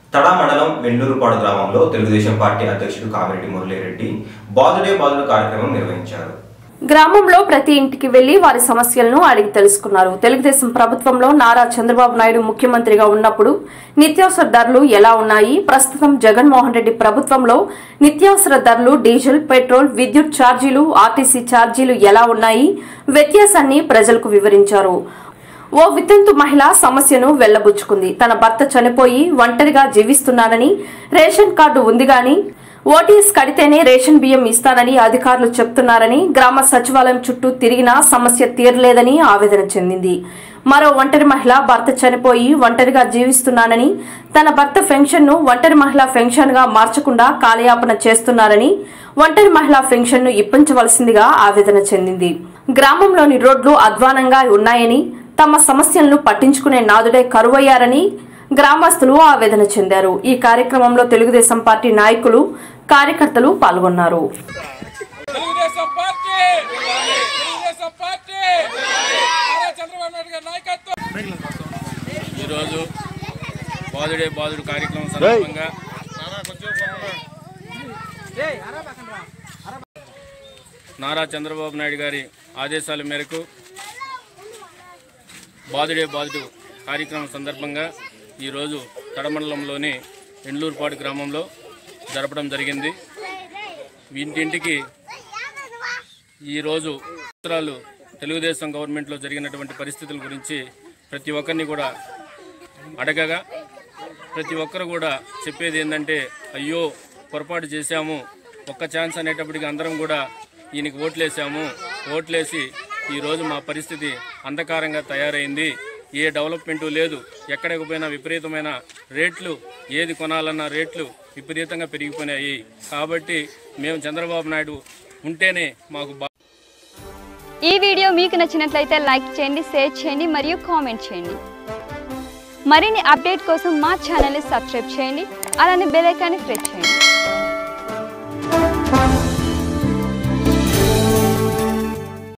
తడా మండలం వెన్నూరుపాడు గ్రామంలో తెలుగుదేశం పార్టీ అధ్యక్షుడు కామిరెడ్డి మురళీరెడ్డి బాదుడే బాదుడు కార్యక్రమం నిర్వహించారు గ్రామంలో ప్రతి ఇంటికి వెళ్లి వారి సమస్యలను అడిగి తెలుసుకున్నారు తెలుగుదేశం ప్రభుత్వంలో నారా చంద్రబాబు నాయుడు ముఖ్యమంత్రిగా ఉన్నప్పుడు నిత్యావసర ధరలు ఎలా ఉన్నాయి ప్రస్తుతం జగన్మోహన్ రెడ్డి ప్రభుత్వంలో నిత్యావసర ధరలు డీజిల్ పెట్రోల్ విద్యుత్ ఛార్జీలు ఆర్టీసీ ఛార్జీలు ఎలా ఉన్నాయి వ్యత్యాసాన్ని ప్రజలకు వివరించారు ఓ వితంతు మహిళ సమస్యను వెళ్లబుచ్చుకుంది తన భర్త చనిపోయి ఒంటరిగా జీవిస్తున్నానని రేషన్ కార్డు ఉంది గాని ఓటీఎస్ కడితేనే రేషన్ బియ్యం ఇస్తానని అధికారులు చెప్తున్నారని గ్రామ సచివాలయం చుట్టూ తిరిగినా సమస్య తీరలేదని ఆవేదన చెందింది మరో ఒంటరి మహిళ భర్త చనిపోయి ఒంటరిగా జీవిస్తున్నానని తన భర్త పెన్షన్ ను ఒంటరి మహిళ పెన్షన్ గా మార్చకుండా కాలయాపన చేస్తున్నారని ఒంటరి మహిళా పెన్షన్ ను ఇప్పించవలసిందిగా ఆవేదన చెందింది గ్రామంలోని రోడ్లు అధ్వానంగా ఉన్నాయని తమ సమస్యలను పట్టించుకునే నాదుడే కరువయ్యారని గ్రామస్తులు ఆవేదన చెందారు ఈ కార్యక్రమంలో తెలుగుదేశం పార్టీ నాయకులు కార్యకర్తలు పాల్గొన్నారు తెలుగుదేశం పార్టీ తెలుగుదేశం పార్టీ నారా చంద్రబాబు నాయుడు గారి నాయకత్వం ఈరోజు బాదుడే బాదుడు కార్యక్రమం సందర్భంగా నారా చంద్రబాబు నాయుడు గారి ఆదేశాల మేరకు బాదుడే బాదుడు కార్యక్రమం సందర్భంగా ఈరోజు తడమండలంలోని ఎండ్లూరుపాడు గ్రామంలో జరపడం జరిగింది ఇంటింటికి ఈరోజు ఉత్తరాలు తెలుగుదేశం గవర్నమెంట్లో జరిగినటువంటి పరిస్థితుల గురించి ప్రతి ఒక్కరిని కూడా అడగగా ప్రతి ఒక్కరు కూడా చెప్పేది ఏంటంటే అయ్యో పొరపాటు చేశాము ఒక్క ఛాన్స్ అనేటప్పటికి అందరం కూడా ఈయనకి ఓట్లేసాము ఓట్లేసి ఈరోజు మా పరిస్థితి అంధకారంగా తయారైంది ఏ డెవలప్మెంటు లేదు ఎక్కడికి పోయినా విపరీతమైన రేట్లు ఏది కొనాలన్న రేట్లు విపరీతంగా పెరిగిపోయినాయి కాబట్టి మేము చంద్రబాబు నాయుడు ఉంటేనే మాకు బా ఈ వీడియో మీకు నచ్చినట్లయితే లైక్ చేయండి షేర్ చేయండి మరియు కామెంట్ చేయండి మరిన్ని అప్డేట్ కోసం మా ఛానల్ని సబ్స్క్రైబ్ చేయండి అలానే బెల్ ఐకాన్ని ప్రెస్ చేయండి